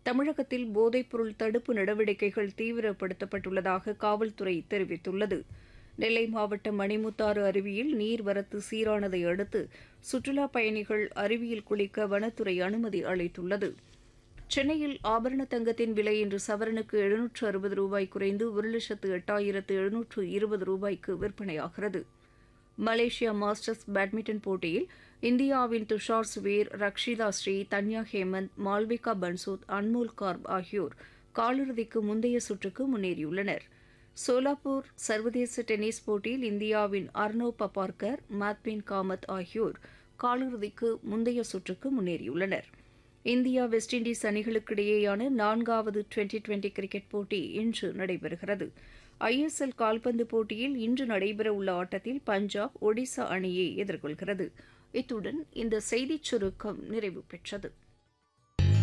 தமிழகத்தில் போதைப்பொருள் தடுப்பு நடவடிக்கைகள் தீவிரப்படுத்தப்பட்டுள்ளதாக காவல்துறை தெரிவித்துள்ளது நெல்லை மாவட்டம் மணிமுத்தாறு அருவியில் நீர்வரத்து சீரானதை அடுத்து சுற்றுலாப் பயணிகள் அருவியில் குளிக்க வனத்துறை அனுமதி அளித்துள்ளது சென்னையில் ஆபரண தங்கத்தின் விலை இன்று சவரனுக்கு எழுநூற்று அறுபது ரூபாய் குறைந்து ஒரு லட்சத்து எட்டாயிரத்து எழுநூற்று இருபது ரூபாய்க்கு விற்பனையாகிறது மலேசியா மாஸ்டர்ஸ் பேட்மிண்டன் போட்டியில் இந்தியாவின் துஷார் சுவீர் ரக்ஷிதா ஸ்ரீ தன்யா ஹேமந்த் மால்விகா பன்சோத் அன்மோல் கார்ப் ஆகியோர் காலிறுதிக்கு முந்தைய சுற்றுக்கு முன்னேறியுள்ளனர் சோலாப்பூர் சர்வதேச டென்னிஸ் போட்டியில் இந்தியாவின் அர்னோ பபார்கர் மாத்பின் காமத் ஆகியோர் காலிறுதிக்கு முந்தைய சுற்றுக்கு முன்னேறியுள்ளனர் இந்தியா வெஸ்ட் இண்டீஸ் அணிகளுக்கிடையேயான நான்காவது டுவெண்டி டுவெண்டி கிரிக்கெட் போட்டி இன்று நடைபெறுகிறது ஐஎஸ்எல் கால்பந்து போட்டியில் இன்று நடைபெறவுள்ள ஆட்டத்தில் பஞ்சாப் ஒடிசா அணியை எதிர்கொள்கிறது இத்துடன் இந்த செய்திச் சுருக்கம் நிறைவு பெற்றது